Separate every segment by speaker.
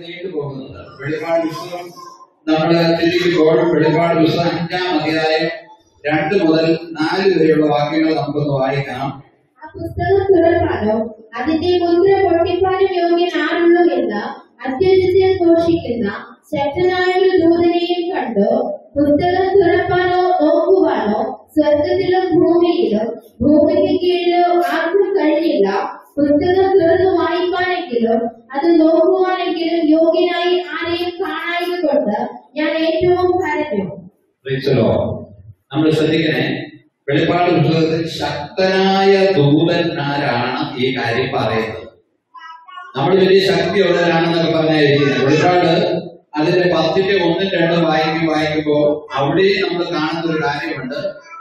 Speaker 1: നീണ്ടു പോകുന്നത് വെളിപ്പാട് പുസ്തകം നമ്മൾ ചിന്തിക്കുമ്പോൾ വെളിപ്പാട് പുസ്തകം അഞ്ചാം അധ്യായം രണ്ട് മുതൽ നാല് വരെയുള്ള വാക്യങ്ങൾ നമുക്കൊന്ന് വായിക്കാം
Speaker 2: ആ പുസ്തകം തുറക്കാനോ അതിന്റെ മുദ്ര പൊട്ടിപ്പാനും യോഗ്യനാണല്ലോ എന്ന് അത്യുച്ചത്തിൽ ഘോഷിക്കുന്ന ശക്തനായ ഒരു ദൂതനെയും കണ്ടു പുസ്തകം തുറപ്പാനോ നോക്കുവാനോ സ്വർഗത്തിലും ഭൂമിയിലും ഭൂമിക്ക് കീഴിലോ ആർക്കും കഴിഞ്ഞില്ല പുസ്തകം തുറന്നു വായിക്കാനെങ്കിലും അത് നോക്കുവാനെങ്കിലും യോഗ്യനായി ആരെയും കാണായതുകൊണ്ട് ഞാൻ ഏറ്റവും കരഞ്ഞു
Speaker 1: പ്രീച്ചലോ നമ്മൾ ശ്രദ്ധിക്കണേ വെളിപ്പാട് പുസ്തകത്തിൽ ശക്തനായ ദൂതന്മാരാണ് ഈ കാര്യം പറയുന്നത് നമ്മൾ വലിയ ശക്തിയുള്ളവരാണെന്നൊക്കെ പറഞ്ഞായിരിക്കുന്നത് വെളിപ്പാട് അതിന്റെ പത്തിന്റെ ഒന്നും രണ്ടും വായിക്കും വായിക്കുമ്പോൾ അവിടെ നമ്മൾ കാണുന്ന ഒരു കാര്യമുണ്ട്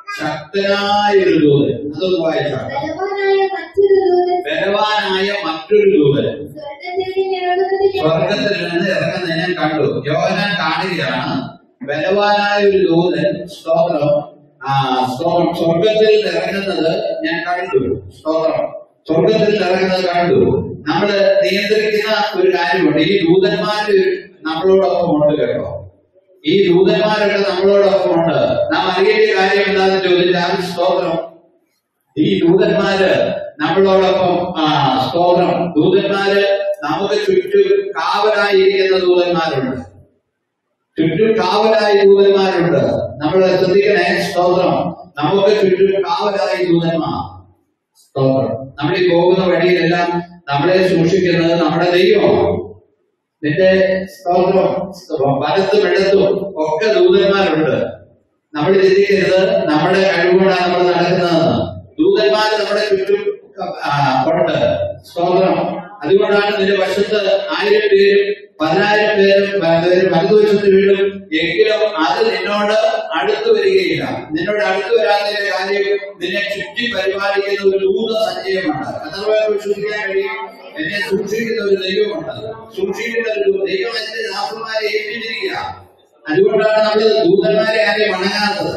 Speaker 1: ശക്തനായ ഒരു ദൂതൻ അതൊന്ന് വായിച്ചാണ്
Speaker 2: ബലവാനായ മറ്റൊരു ദൂതൻ
Speaker 1: ബലവാനായ മറ്റൊരു ദൂതൻ
Speaker 2: സ്വർഗത്തിൽ നിന്ന് ഇറങ്ങുന്നത് ഞാൻ
Speaker 1: സ്വർഗത്തിൽ നിന്ന് ഇറങ്ങുന്നത് ഞാൻ കണ്ടു യോഹനാൻ കാണുകയാണ് ബലവാനായ ഒരു ദൂതൻ സ്തോത്രം ആ സ്തോത്രം സ്വർഗത്തിൽ നിന്ന് ഇറങ്ങുന്നത് ഞാൻ കണ്ടു സ്തോത്രം സ്വർഗത്തിൽ നിന്ന് ഇറങ്ങുന്നത് കണ്ടു നമ്മള് നിയന്ത്രിക്കുന്ന ഒരു കാര്യമുണ്ട് ഈ ദൂതന്മാര് നമ്മളോടൊപ്പം ഉണ്ട് കേട്ടോ ഈ ദൂതന്മാരൊക്കെ നമ്മളോടൊപ്പം ഉണ്ട് നാം അറിയേണ്ട കാര്യം എന്താണെന്ന് ചോദിച്ചാൽ സ്തോത്രം ഈ ദൂതന്മാര് നമ്മളോടൊപ്പം ആ സ്തോത്രം ദൂതന്മാര് നമുക്ക് ചുറ്റും കാവലായിരിക്കുന്ന ദൂതന്മാരുണ്ട് ചുറ്റും കാവലായി ദൂതന്മാരുണ്ട് നമ്മൾ ശ്രദ്ധിക്കണേ സ്തോത്രം നമുക്ക് ചുറ്റും കാവലായി ദൂതന്മാർ സ്തോത്രം നമ്മൾ ഈ പോകുന്ന വഴിയിലെല്ലാം നമ്മളെ സൂക്ഷിക്കുന്നത് നമ്മുടെ ദൈവമാണ് നിന്റെ സ്തോത്രം വലത്തും ഇടത്തും ഒക്കെ ദൂതന്മാരുണ്ട് നമ്മൾ ചിന്തിക്കരുത് നമ്മുടെ കഴിവുകൊണ്ടാണ് നമ്മൾ നടക്കുന്നതെന്ന് ദൂതന്മാർ നമ്മുടെ ചുറ്റും ആ, ഉണ്ട് സ്തോത്രം അതുകൊണ്ടാണ് നിന്റെ വശത്ത് ആയിരം പേരും പതിനായിരം പേരും പേരും വലതുവശത്ത് വീഴും എങ്കിലും അത് നിന്നോട് അടുത്തു വരികയില്ല നിന്നോട് അടുത്തു വരാത്തതിന്റെ കാര്യം നിന്നെ ചുറ്റി പരിപാലിക്കുന്ന ഒരു ദൂത സഞ്ചയമാണ് അഥവാ വിശ്വസിക്കാൻ കഴിയും എന്നെ സൂക്ഷിക്കുന്ന ഒരു ദൈവമുണ്ട് സൂക്ഷിക്കുന്ന ഒരു ദൈവം എന്റെ ദാസന്മാരെ ഏൽപ്പിച്ചിരിക്കുക അതുകൊണ്ടാണ് നമ്മൾ ദൂതന്മാരെ ആരെയും വണങ്ങാത്തത്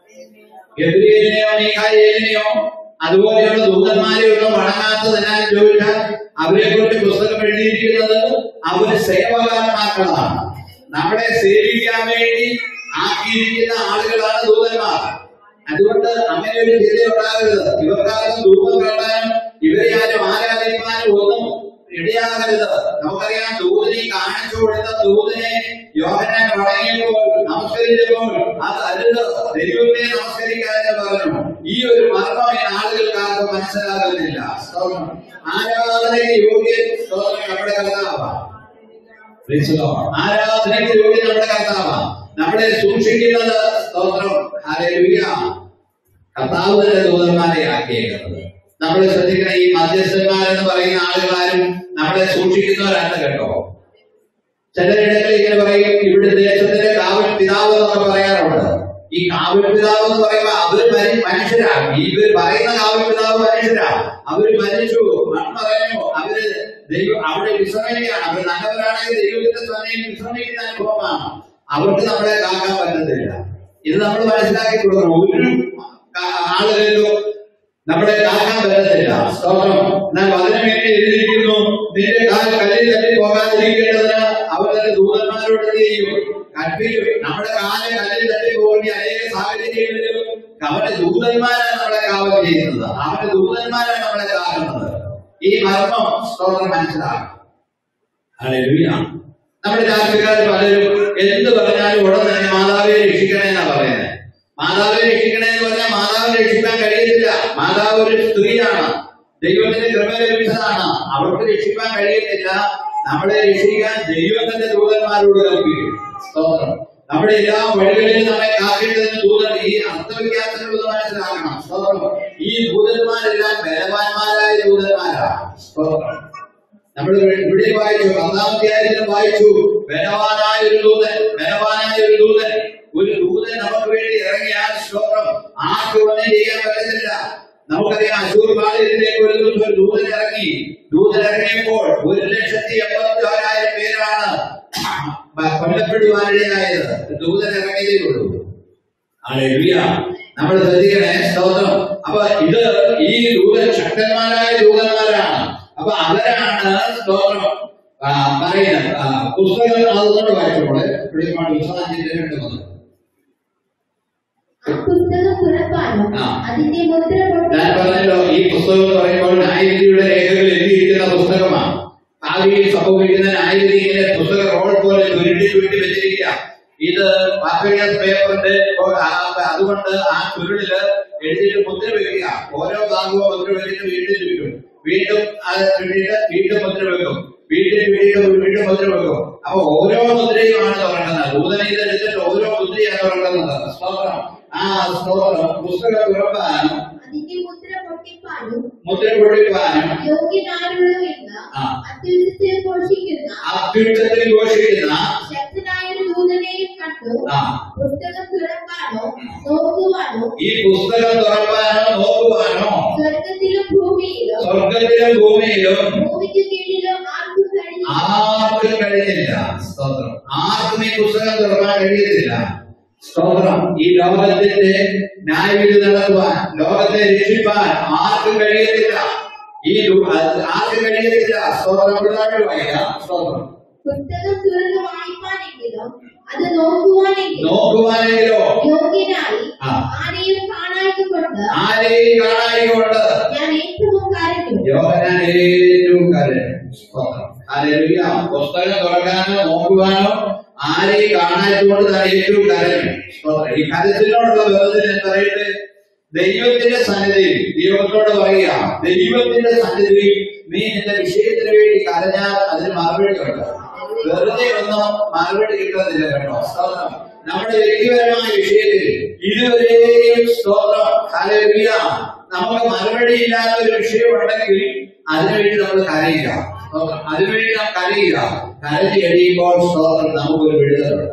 Speaker 1: ഗബ്രിയേലിനെയോ മീഖായേലിനെയോ അതുപോലെയുള്ള ദൂതന്മാരെ ഒന്നും വണങ്ങാത്തത് എന്നാലും ചോദിച്ചാൽ അവരെ കുറിച്ച് പുസ്തകം എഴുതിയിരിക്കുന്നത് അവര് സേവകന്മാക്കളാണ് നമ്മളെ സേവിക്കാൻ വേണ്ടി ആക്കിയിരിക്കുന്ന ആളുകളാണ് ദൂതന്മാർ അതുകൊണ്ട് അങ്ങനെ ഒരു ചിന്ത ഉണ്ടാകരുത് ഇവർക്കാരും ദൂതം കേട്ടാനും ഇവരെ ആരും ആരാധിക്കാനും ഒന്നും ഇടയാകരുത് നമുക്കറിയാം ദൂതനെ കാണിച്ചു കൊടുത്ത ദൂതനെ യോഹനാൻ വണങ്ങിയപ്പോൾ നമസ്കരിച്ചപ്പോൾ അത് അരുത് ദൈവത്തെ നമസ്കരിക്കാതെ പറഞ്ഞു ഈ ഒരു മർമ്മം ഈ ആളുകൾക്ക് ആർക്കും മനസ്സിലാകുന്നില്ല സ്തോത്രം. ആരാധനയ്ക്ക് യോഗ്യൻ സ്തോത്രം നമ്മുടെ കർത്താവാണ് Praise the Lord. ആരാധനയ്ക്ക് യോഗ്യൻ നമ്മുടെ കർത്താവാണ് നമ്മളെ സൂക്ഷിക്കുന്നത് സ്തോത്രം ഹല്ലേലൂയ കർത്താവ് തന്നെ ദൂതന്മാരെ ആക്കിയേക്കുന്നത് നമ്മൾ ശ്രദ്ധിക്കുന്ന ഈ മധ്യസ്ഥന്മാരെന്ന് പറയുന്ന ആളുകളാരും നമ്മളെ സൂക്ഷിക്കുന്നവരാണ് കേട്ടോ ചിലരിടങ്ങളിൽ ഇങ്ങനെ പറയും ഇവിടെ ദേശത്തിന്റെ കാവൽ പിതാവ് എന്നൊക്കെ പറയാറുണ്ട് ഈ കാവൽ പിതാവ് എന്ന് പറയുമ്പോൾ അവര് മരി- മനുഷ്യരാണ് ഇവർ പറയുന്ന കാവൽ പിതാവ് മനുഷ്യരാണ് അവര് മരിച്ചു മണ്ണ് പറയുന്നു അവര് ദൈവം അവിടെ വിശ്രമിക്കുകയാണ് അവർ നല്ലവരാണെങ്കിൽ ദൈവത്തിന്റെ സമയം വിശ്രമിക്കുന്ന അനുഭവമാണ് അവർക്ക് നമ്മളെ കാക്കാൻ പറ്റത്തില്ല ഇത് നമ്മൾ മനസ്സിലാക്കി കൊടുക്കണം ഒരു ആ- ആളുകളിലും നമ്മളെ കാക്കാൻ പറ്റത്തില്ല സ്തോത്രം എന്നാൽ വചനം എങ്ങനെ എഴുതിയിരിക്കുന്നു നിന്റെ കാൽ കല്ലിൽ തട്ടി പോകാതിരിക്കേണ്ടതിന് അവർ തന്നെ ദൂതന്മാരോട് എന്ത് ചെയ്യും കൽപ്പിക്കും നമ്മുടെ കാല് കല്ലിൽ തട്ടി പോകേണ്ട അനേക സാഹചര്യങ്ങളിലും അവന്റെ ദൂതന്മാരാണ് നമ്മളെ കാവൽ ചെയ്യുന്നത് അവന്റെ ദൂതന്മാരാണ് നമ്മളെ കാക്കുന്നത് ഈ മർമ്മം സ്തോത്രം മനസ്സിലാക്കും ഹല്ലേലൂയ നമ്മുടെ രാഷ്ട്രീയക്കാർ പലരും എന്ത് പറഞ്ഞാലും ഉടൻ തന്നെ മാതാവിനെ രക്ഷിക്കണേ എന്നാ പറയുന്നത് മാതാവിനെ രക്ഷിക്കണേ എന്ന് പറഞ്ഞാൽ മാതാവിനെ രക്ഷിക്കാൻ കഴിയത്തില്ല മാതാവ് ഒരു സ്ത്രീയാണ് ദൈവത്തിന്റെ കൃപ ലഭിച്ചതാണ് അവർക്ക് രക്ഷിക്കാൻ കഴിയത്തില്ല നമ്മളെ രക്ഷിക്കാൻ ദൈവത്തിന്റെ ദൂതന്മാരോട് കൽപ്പിക്കും സ്തോത്രം നമ്മുടെ എല്ലാ വഴികളിലും നമ്മെ കാക്കേണ്ടതിന് ദൂതൻ ഈ അർത്ഥവ്യാസങ്ങൾ ഒന്ന് മനസ്സിലാക്കണം സ്തോത്രം ഈ ദൂതന്മാരെല്ലാം ബലവാന്മാരായ ദൂതന്മാരാണ് സ്തോത്രം നമ്മൾ ഇവിടെ വായിച്ചു പത്താമധ്യായത്തിൽ വായിച്ചു ബലവാനായ ഒരു ദൂതൻ ബലവാനായ ഒരു ദൂതൻ ഒരു ദൂതൻ നമുക്ക് വേണ്ടി ഇറങ്ങിയാൽ ശ്ലോകം ആർക്കും ഒന്നും ചെയ്യാൻ പറ്റത്തില്ല നമുക്കറിയാം അശൂർ ബാലയിലേക്ക് ഒരു ദിവസം ഒരു ദൂതൻ ഇറങ്ങി ദൂതൻ ഇറങ്ങിയപ്പോൾ ഒരു ലക്ഷത്തി എൺപത്തി ഓരായിരം പേരാണ് കൊല്ലപ്പെടുവാനിടയായത് ദൂതൻ ഇറങ്ങിയതേ ഉള്ളൂ ഹല്ലേലൂയ. നമ്മൾ ശ്രദ്ധിക്കണേ സ്തോത്രം അപ്പൊ ഇത് ഈ ദൂതൻ ശക്തന്മാരായ ദൂതന്മാരാണ് അപ്പൊ അവരാണ് സ്തോത്രം ആ, പറയുന്നത് ആ, പുസ്തകം അതുകൊണ്ട് വായിച്ചപ്പോൾ വെളിപ്പാട് പുസ്തകം അഞ്ചിന്റെ രണ്ട് വന്നു
Speaker 2: ആ പുസ്തകം തുറപ്പാനോ
Speaker 1: ആ.
Speaker 2: അതിന്റെ മുദ്ര
Speaker 1: ഞാൻ
Speaker 2: പൊട്ടി
Speaker 1: പറഞ്ഞല്ലോ ഈ പുസ്തകം എന്ന് പറയുമ്പോൾ ന്യായവിധിയുടെ രേഖകൾ എഴുതിയിരിക്കുന്ന പുസ്തകമാണ് ഭാവിയിൽ സംഭവിക്കുന്ന ന്യായവിധി ഇങ്ങനെ പുസ്തക റോൾ പോലെ ചുരുട്ടി ചുരുട്ടി വെച്ചിരിക്കുക ഇത് പാപ്പേഴ്സ് പേപ്പറിന്റെ ഓ- ആ- അതുകൊണ്ട് ആ ചുരുളില് എഴുതിയിട്ട് മുദ്ര വെക്കുക ഓരോ ഭാഗവും മുദ്ര വെച്ചിട്ട് വീണ്ടും ചുറ്റും വീണ്ടും അത് ചുരുട്ടിയിട്ട് വീണ്ടും മുദ്ര വെക്കും വീണ്ടും വീണ്ടും വീണ്ടും മുദ്ര വെക്കും അപ്പൊ ഓരോ മുദ്രയുമാണ് തുറക്കുന്നത് ദൂതനെ ഇത് എടുത്തിട്ട് ഓരോ മുദ്രയാണ് തുറക്കുന്നത് സ്തോത്രം ആ സ്തോത്രം പുസ്തകം തുറക്കാനും
Speaker 2: അതിന്റെ മുദ്ര പൊട്ടിപ്പാനും
Speaker 1: മുദ്ര പൊടിക്കുവാനും
Speaker 2: യോഗ്യനാരുള്ളൂ എന്ന്
Speaker 1: ആ.
Speaker 2: അത്യുന്നത്തിൽ ഘോഷിക്കുന്ന
Speaker 1: അത്യുച്ചത്തിൽ ഘോഷിക്കുന്ന
Speaker 2: ശക്തനായ ഒരു ദൂതനെയും കണ്ടു
Speaker 1: ആ
Speaker 2: പുസ്തകം തുറപ്പാനോ നോക്കുവാനോ
Speaker 1: ഈ പുസ്തകം തുറക്കാനോ നോക്കുവാനോ
Speaker 2: സ്വർഗത്തിലും ഭൂമിയിലും
Speaker 1: സ്വർഗത്തിലും ഭൂമിയിലും
Speaker 2: ഭൂമിക്ക് കീഴിലോ ആർക്കും കഴിഞ്ഞില്ല
Speaker 1: ആർക്കും കഴിഞ്ഞില്ല സ്തോത്രം ആർക്കും ഈ പുസ്തകം തുറക്കാൻ കഴിയത്തില്ല സ്തോത്രം ഈ ലോകത്തിന്റെ ന്യായവിധി നടത്തുവാൻ ലോകത്തെ രക്ഷിപ്പാൻ ആർക്കും കഴിയത്തില്ല ഈ ദു- അത് ആർക്കും കഴിയത്തില്ല സ്തോത്രം പിള്ളേർ വായിക്കാം സ്തോത്രം
Speaker 2: പുസ്തകം തുറന്ന് വായിപ്പാനെങ്കിലും അത് നോക്കുവാനെങ്കിലും
Speaker 1: നോക്കുവാനെങ്കിലോ
Speaker 2: യോഗ്യനായി
Speaker 1: ആ.
Speaker 2: ആരെയും കാണാത്തതുകൊണ്ട്
Speaker 1: ആരെയും കാണായിക്കൊണ്ട്
Speaker 2: ഞാൻ ഏറ്റവും കരഞ്ഞു
Speaker 1: യോഹന്നാൻ ഏറ്റവും കരഞ്ഞു സ്തോത്രം ഹല്ലേലൂയ പുസ്തകം തുറക്കാനോ നോക്കുവാനോ ആരെയും കാണാത്തതുകൊണ്ട് താൻ ഏറ്റവും കരഞ്ഞു സ്തോത്രം ഈ കരച്ചിലോടുള്ള ബന്ധത്തിൽ ഞാൻ പറയട്ടെ ദൈവത്തിന്റെ സന്നിധിയിൽ ദൈവത്തോട് പറയുക ദൈവത്തിന്റെ സന്നിധിയിൽ നീ നിന്റെ വിഷയത്തിന് വേണ്ടി കരഞ്ഞാൽ അതിന് മറുപടി ഉണ്ട് വെറുതെ ഒന്നും മറുപടി കിട്ടുന്നില്ല കേട്ടോ സ്തോത്രം നമ്മുടെ വ്യക്തിപരമായ വിഷയത്തിൽ ഇതുവരെയും സ്തോത്രം ഹല്ലേലൂയ നമുക്ക് മറുപടി ഇല്ലാത്ത ഒരു വിഷയമുണ്ടെങ്കിൽ അതിനുവേണ്ടി നമ്മൾ കരയുക സ്തോത്രം അതിനുവേണ്ടി നാം കരയുക കരഞ്ഞു കഴിയുമ്പോൾ സ്തോത്രം നമുക്കൊരു വിടുതലുണ്ട്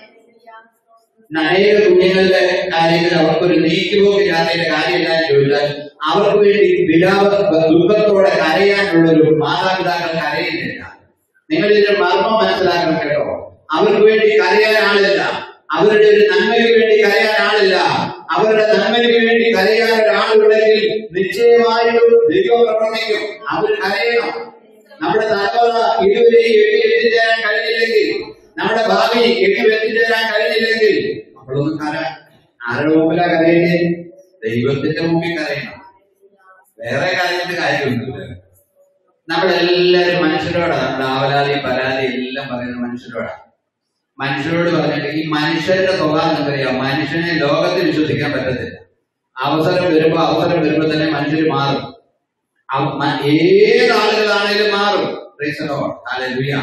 Speaker 1: അനേക കുഞ്ഞുങ്ങളുടെ കാര്യത്തിൽ അവർക്കൊരു നീക്കുപോക്കില്ലാത്തതിന്റെ കാര്യം എന്താണെന്ന് ചോദിച്ചാൽ അവർക്ക് വേണ്ടി വിലാപ ദുഃഖത്തോടെ കരയാനുള്ള ഒരു മാതാപിതാക്കൾ കരയുന്നില്ല നിങ്ങൾ ഇതിന്റെ മർമ്മം മനസ്സിലാക്കണം കേട്ടോ അവർക്ക് വേണ്ടി കരയാൻ ആളില്ല അവരുടെ ഒരു നന്മയ്ക്ക് വേണ്ടി കരയാൻ ആളില്ല അവരുടെ നന്മയ്ക്ക് വേണ്ടി കരയാൻ ഒരാളുണ്ടെങ്കിൽ നിശ്ചയമായും ദൈവം പ്രവർത്തിക്കും അവർ കരയണം നമ്മുടെ തലമുറ ഇതുവരെയും എത്തി എത്തിച്ചേരാൻ കഴിഞ്ഞില്ലെങ്കിൽ നമ്മുടെ ഭാവി എത്തി എത്തിച്ചേരാൻ കഴിഞ്ഞില്ലെങ്കിൽ നമ്മളൊന്ന് കര ആരുടെ മുമ്പിലാ കരയണ്ടേ ദൈവത്തിന്റെ മുമ്പിൽ കരയണം വേറെ കരഞ്ഞിട്ട് കാര്യമൊന്നുമില്ല നമ്മളെല്ലാരും മനുഷ്യരോടാണ് നമ്മുടെ ആവലാതി പരാതി എല്ലാം പറയുന്ന മനുഷ്യരോടാണ് മനുഷ്യരോട് പറഞ്ഞിട്ട് ഈ മനുഷ്യരുടെ സ്വഭാവം എന്തറിയാം മനുഷ്യനെ ലോകത്തിൽ വിശ്വസിക്കാൻ പറ്റത്തില്ല അവസരം വരുമ്പോ അവസരം വരുമ്പോ തന്നെ മനുഷ്യർ മാറും അവ- മ- ഏത് ആളുകളാണേലും മാറും Praise the Lord. Hallelujah.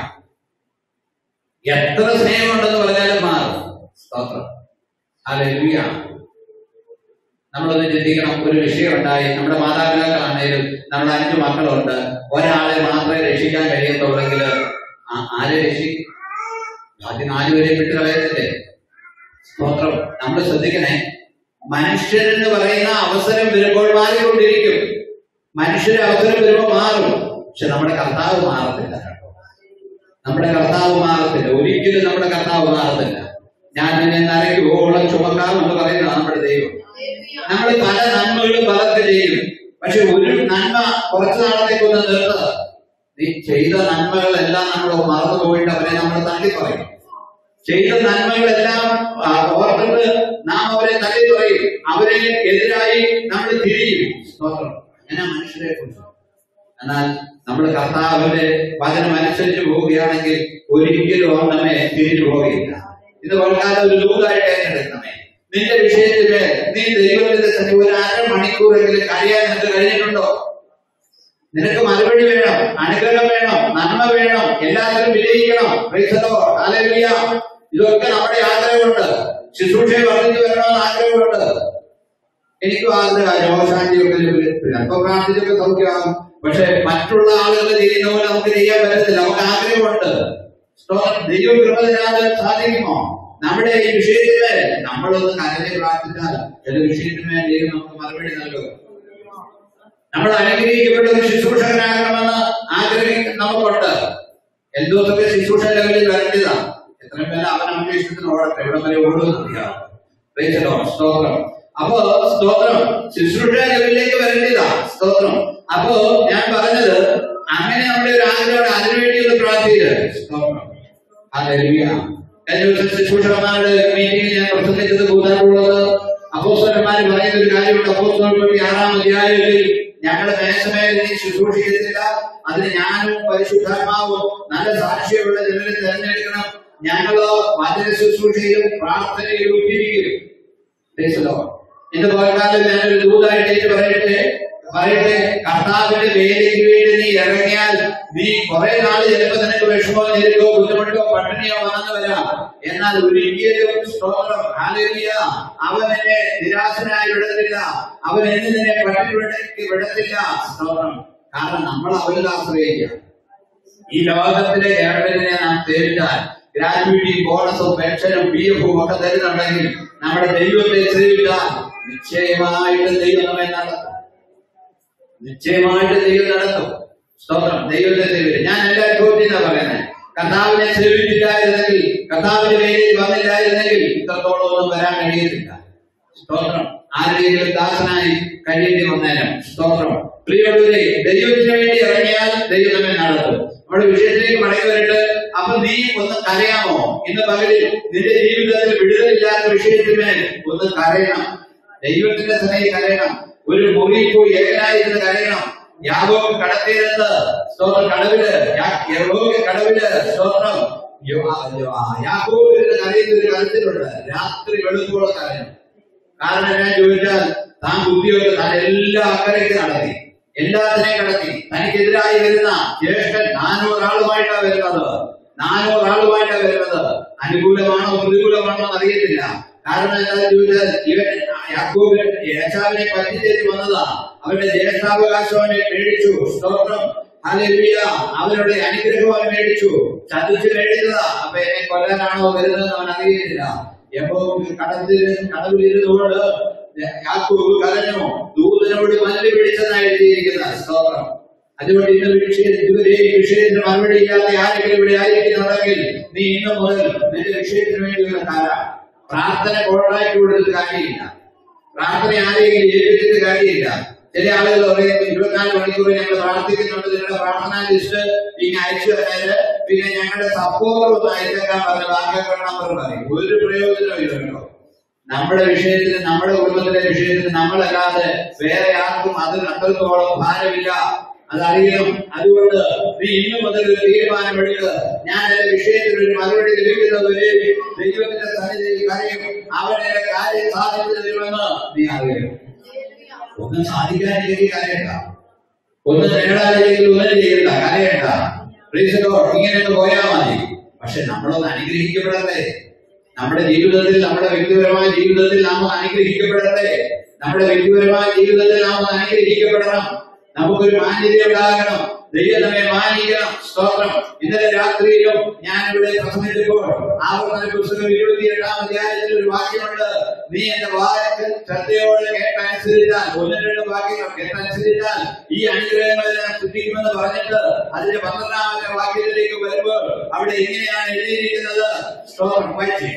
Speaker 1: എത്ര സ്നേഹമുണ്ടെന്ന് പറഞ്ഞാലും മാറും സ്തോത്രം ഹല്ലേലൂയ നമ്മളൊന്ന് ചിന്തിക്കണം ഒരു വിഷയം ഉണ്ടായി നമ്മുടെ മാതാപിതാക്കളാണേലും നമ്മുടെ അഞ്ചു മക്കളുണ്ട് ഒരാളെ മാത്രമേ രക്ഷിക്കാൻ കഴിയത്തുള്ളെങ്കിൽ ആ- ആരെ രക്ഷിക്കും ബാക്കി നാലുപേരെ വിട്ട് കളയത്തില്ലേ സ്തോത്രം നമ്മൾ ശ്രദ്ധിക്കണേ മനുഷ്യരെന്ന് പറയുന്ന അവസരം വരുമ്പോൾ മാറിക്കൊണ്ടിരിക്കും മനുഷ്യരെ അവസരം വരുമ്പോൾ മാറും പക്ഷെ നമ്മുടെ കർത്താവ് മാറത്തില്ല കേട്ടോ നമ്മുടെ കർത്താവ് മാറത്തില്ല ഒരിക്കലും നമ്മുടെ കർത്താവ് മാറത്തില്ല ഞാൻ നിന്നെ നരയ്ക്ക് ഓളം ചുമക്കാം എന്ന് പറയുന്നതാണ് നമ്മുടെ ദൈവം നമ്മൾ പല നന്മകളും പലർക്ക് ചെയ്യും പക്ഷെ ഒരു നന്മ കുറച്ചു നാളത്തേക്ക് ഒന്ന് നിർത്തുക നീ ചെയ്ത നന്മകളെല്ലാം നമ്മൾ മറന്നു പോയിട്ട് അവരെ നമ്മൾ തള്ളി പറയും ചെയ്ത നന്മകളെല്ലാം ആ, ഓർത്തിട്ട് നാം അവരെ തള്ളി പറയും അവരെ എതിരായി നമ്മൾ തിരിയും സ്തോത്രം എന്നാ മനുഷ്യരെ കുറിച്ച് എന്നാൽ നമ്മൾ കർത്താവിന്റെ വചനം അനുസരിച്ച് പോവുകയാണെങ്കിൽ ഒരിക്കലും അവൻ നമ്മെ തിരിഞ്ഞു പോവുകയില്ല ഇത് വളരെ ഒരു ദൂതായിട്ട് ഏറ്റെടുക്കണമേ നിന്റെ വിഷയത്തില് നീ ദൈവത്തിന്റെ സന്നിധി ഒരു അരമണിക്കൂറെങ്കിലും കഴിയാൻ നിനക്ക് കഴിഞ്ഞിട്ടുണ്ടോ നിനക്ക് മറുപടി വേണം അനുഗ്രഹം വേണം നന്മ വേണം എല്ലാത്തിലും വിജയിക്കണം Praise the Lord. Hallelujah. ഇതൊക്കെ നമ്മുടെ ആഗ്രഹമുണ്ട് ശുശ്രൂഷയെ വർദ്ധിച്ചു വരണമെന്ന് ആഗ്രഹമുണ്ട് എനിക്കും ആഗ്രഹം രോഗശാന്തിയൊക്കെ ചിലപ്പോ പ്രാർത്ഥിച്ചൊക്കെ സൗഖ്യമാകും പക്ഷെ മറ്റുള്ള ആളുകൾ ചെയ്യുന്ന പോലെ നമുക്ക് ചെയ്യാൻ പറ്റത്തില്ല നമുക്ക് ആഗ്രഹമുണ്ട് സ്തോത്രം. ദൈവം കൃപ തരാതെ സാധിക്കുമോ നമ്മുടെ ഈ വിഷയത്തില് നമ്മളൊന്ന് കരഞ്ഞ് പ്രാർത്ഥിച്ചാൽ ചില വിഷയത്തിന് ദൈവം നമുക്ക് മറുപടി നൽകും നമ്മൾ അനുഗ്രഹിക്കപ്പെട്ട ഒരു ശുശ്രൂഷകനാകണമെന്ന് ആഗ്രഹിക്കുന്ന നമുക്കുണ്ട് എന്തോസൊക്കെ ശുശ്രൂഷ ലെവലിൽ വരേണ്ടതാണ് എത്ര പേര് അവൻ അന്വേഷണത്തിന് ഓടട്ടെ ഇവിടെ വരെ ഓടുന്നറിയാം സ്തോത്രം അപ്പോ സ്തോത്രം ശുശ്രൂഷ ലെവലിലേക്ക് വരേണ്ടതാ സ്തോത്രം അപ്പോ ഞാൻ പറഞ്ഞത് അങ്ങനെ നമ്മുടെ ഒരു ആഗ്രഹം അതിനുവേണ്ടി ഒന്ന് പ്രാർത്ഥിക്കുക ഹല്ലേലൂയ. കഴിഞ്ഞ ദിവസം ശുശ്രൂഷകന്മാരുടെ മീറ്റിംഗിൽ ഞാൻ പ്രസംഗിച്ചത് കൂടാറുള്ളത് അപ്പോസ്തലന്മാർ പറയുന്ന ഒരു കാര്യമുണ്ട് അപ്പോസ്തലന്മാരുടെ ആറാം അധ്യായത്തിൽ ഞങ്ങളുടെ മേശമേൽ നീ ശുശ്രൂഷിക്കുന്നില്ല അതിന് ഞാനും പരിശുദ്ധാത്മാവും നല്ല സാക്ഷിയുള്ള ജനരെ തെരഞ്ഞെടുക്കണം ഞങ്ങള് വചന ശുശ്രൂഷയിലും പ്രാർത്ഥനയിലും ഉപയോഗിക്കും Praise the Lord. ഇന്ന് പോയക്കാലം ഞാനൊരു ദൂതായിട്ട് ഏറ്റു പറയട്ടെ പറയട്ടെ കർത്താവിന്റെ വേലയ്ക്ക് വേണ്ടി നീ ഇറങ്ങിയാൽ നീ കുറെ നാൾ ചിലപ്പോ നിനക്ക് വിഷമോ ഞെരുക്കോ ബുദ്ധിമുട്ടോ പട്ടിണിയോ വന്നു വരാം എന്നാൽ ഒരിക്കലും സ്തോത്രം ഹാലേലിയ അവൻ എന്നെ നിരാശനായി വിടത്തില്ല അവൻ എന്ന് നിന്നെ പട്ടിണി വിട- വിടത്തില്ല സ്തോത്രം കാരണം നമ്മൾ അവരിൽ ആശ്രയിക്കുക ഈ ലോകത്തിലെ ഗവൺമെന്റിനെ നാം സേവിച്ചാൽ ഗ്രാജുവിറ്റി ബോണസും പെൻഷനും പി എഫും ഒക്കെ തരുന്നുണ്ടെങ്കിൽ നമ്മുടെ ദൈവത്തെ സേവിച്ചാൽ നിശ്ചയമായിട്ട് ദൈവം നമ്മെ നടത്തും നിശ്ചയമായിട്ട് ദൈവം നടത്തും സ്തോത്രം ദൈവത്തെ സേവിക്കും ഞാൻ എല്ലാ ചോദ്യം പറയുന്നത് കർത്താവിനെ സേവിച്ചില്ലായിരുന്നെങ്കിൽ കർത്താവിന്റെ വേദിയിൽ വന്നില്ലായിരുന്നെങ്കിൽ ഇത്രത്തോളം ഒന്നും വരാൻ കഴിയത്തില്ല സ്തോത്രം ആരുടെയെങ്കിലും ദാസനായി കഴിയേണ്ടി വന്നേരം സ്തോത്രം പ്രിയമുള്ളവരെ ദൈവത്തിന് വേണ്ടി ഇറങ്ങിയാൽ ദൈവം നമ്മെ നടത്തും നമ്മുടെ വിഷയത്തിലേക്ക് മടങ്ങി വരട്ടെ അപ്പൊ നീ ഒന്ന് കരയാമോ ഇന്ന് പകലിൽ നിന്റെ ജീവിതത്തിൽ വിടുതലില്ലാത്ത വിഷയത്തിന്മേൽ ഒന്ന് കരയണം ദൈവത്തിന്റെ സനയിൽ കരയണം ഒരു മുറിയിൽ പോയി ഏകനായിരുന്ന് കരയണം യാഗോക്ക് കടത്തിയിരുന്നത് സ്തോത്രം കടവില് യാ- യഹോവ കടവില് സ്തോത്രം യാഗോവിന്റെ കരയുന്ന ഒരു കരുത്തിലുണ്ട് രാത്രി വെളുപ്പോളം കരയണം കാരണം ഞാൻ ചോദിച്ചാൽ താൻ ബുദ്ധിയോട് താൻ എല്ലാ അക്കരയ്ക്ക് നടത്തി എല്ലാത്തിനെയും കടത്തി തനിക്കെതിരായി വരുന്ന ജ്യേഷ്ഠൻ നാനൂറാളുമായിട്ടാണ് വരുന്നത് നാനൂറാളുമായിട്ടാണ് വരുന്നത് അനുകൂലമാണോ പ്രതികൂലമാണോ എന്ന് അറിയത്തില്ല കാരണം എന്താണെന്ന് ചോദിച്ചാൽ ഇവൻ യാക്കോബിൻ യേശാവിനെ പറ്റിച്ചേരി വന്നതാണ് അവന്റെ ജ്യേഷ്ഠാവകാശം അവനെ മേടിച്ചു സ്തോത്രം ഹല്ലേലൂയ അവരുടെ അനുഗ്രഹം അവൻ മേടിച്ചു ചതിച്ച് മേടിച്ചതാ അപ്പൊ എന്നെ കൊല്ലാനാണോ വരുന്നത് അവൻ അറിയുന്നില്ല എപ്പോ കടത്തിൽ കടവിലിരുന്നുകൊണ്ട് യാക്കോബ് കരഞ്ഞു ദൂതനോട് മല്ലി പിടിച്ചെന്നാണ് എഴുതിയിരിക്കുന്ന സ്തോത്രം അതുകൊണ്ട് ഇന്ന് വിഷയം ഇതുവരെ ഈ വിഷയത്തിന് മറുപടി ഇല്ലാത്ത ആരെങ്കിലും ഇവിടെ ആയിരിക്കുന്നുണ്ടെങ്കിൽ നീ ഇന്ന് മുതൽ നിന്റെ വിഷയത്തിന് വേണ്ടി ഒരു കാല പ്രാർത്ഥന കോടാക്കി കൊടുത്തിട്ട് കാര്യമില്ല പ്രാർത്ഥന ആരെങ്കിലും ഏൽപ്പിച്ചിട്ട് കാര്യമില്ല ചില ആളുകൾ പറയുന്നത് ഇരുപത്തിനാല് മണിക്കൂർ ഞങ്ങൾ പ്രാർത്ഥിക്കുന്നുണ്ട് നിങ്ങളുടെ പ്രാർത്ഥനാ ലിസ്റ്റ് ഇങ്ങനെ അയച്ചു തരാല് പിന്നെ ഞങ്ങളുടെ സപ്പോർട്ട് ഒന്ന് അയച്ചേക്കാൻ പറഞ്ഞ ബാങ്ക് നമ്പർ പറയും ഒരു പ്രയോജനവും ഇല്ല കേട്ടോ നമ്മുടെ വിഷയത്തിന് നമ്മുടെ കുടുംബത്തിലെ വിഷയത്തിന് നമ്മളല്ലാതെ വേറെ ആർക്കും അത് അത്രത്തോളം ഭാരമില്ല അതറിയണം അതുകൊണ്ട് നീ ഇന്നു മുതൽ ഒരു തീരുമാനമെടുക്കുക ഞാൻ എന്റെ വിഷയത്തിന് ഒരു മറുപടി ലഭിക്കുന്നവരെ ദൈവത്തിന്റെ സന്നിധിയിൽ കരയും അവൻ എന്റെ കാര്യം സാധിച്ചു തരുമെന്ന് നീ അറിയണം ഒന്നും സാധിക്കാനില്ലെങ്കിൽ കരയണ്ട ഒന്നും നേടാനില്ലെങ്കിൽ ഒന്നും ചെയ്യണ്ട കരയണ്ട Praise the Lord. ഇങ്ങനെയൊക്കെ പോയാൽ മതി പക്ഷെ നമ്മളൊന്ന് അനുഗ്രഹിക്കപ്പെടട്ടെ നമ്മുടെ ജീവിതത്തിൽ നമ്മുടെ വ്യക്തിപരമായ ജീവിതത്തിൽ നാം ഒന്ന് അനുഗ്രഹിക്കപ്പെടട്ടെ നമ്മുടെ വ്യക്തിപരമായ ജീവിതത്തിൽ നാം ഒന്ന് അനുഗ്രഹിക്കപ്പെടണം നമുക്കൊരു മാന്യത ഉണ്ടാകണം ദൈവം നമ്മെ മാനിക്കണം സ്തോത്രം ഇന്നലെ രാത്രിയിലും ഞാൻ ഇവിടെ പ്രസംഗിച്ചപ്പോൾ ആവർത്തന പുസ്തകം ഇരുപത്തി എട്ടാം അധ്യായത്തിൽ ഒരു വാക്യമുണ്ട് നീ എന്റെ വാക്ക് ശ്രദ്ധയോടെ കേട്ടനുസരിച്ചാൽ ഒന്ന് രണ്ട് വാക്യങ്ങൾ കേട്ടനുസരിച്ചാൽ ഈ അനുഗ്രഹങ്ങളെ ഞാൻ സൃഷ്ടിക്കുമെന്ന് പറഞ്ഞിട്ട് അതിന്റെ പന്ത്രണ്ടാമത്തെ വാക്യത്തിലേക്ക് വരുമ്പോൾ അവിടെ ഇങ്ങനെയാണ് എഴുതിയിരിക്കുന്നത് സ്തോത്രം വായിച്ചേ